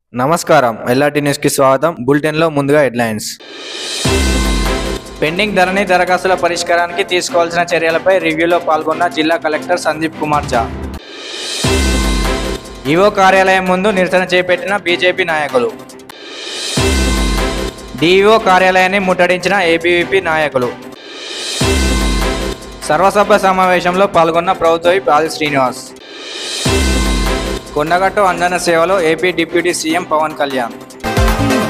నమస్కారం ఎల్ఆర్టీ న్యూస్కి స్వాగతం బులెటిన్లో ముందుగా హెడ్లైన్స్ పెండింగ్ ధరణి దరఖాస్తుల పరిష్కారానికి తీసుకోవాల్సిన చర్యలపై రివ్యూలో పాల్గొన్న జిల్లా కలెక్టర్ సందీప్ కుమార్ ఝా ఈవో కార్యాలయం ముందు నిరసన చేపట్టిన బీజేపీ నాయకులు డిఈఓ కార్యాలయాన్ని ముట్టడించిన ఏబీవీపీ నాయకులు సర్వసభ సమావేశంలో పాల్గొన్న ప్రభుత్వ విప్ ఆది శ్రీనివాస్ కొండగట్టు అంజన సేవలో AP deputy CM Pawan Kalyan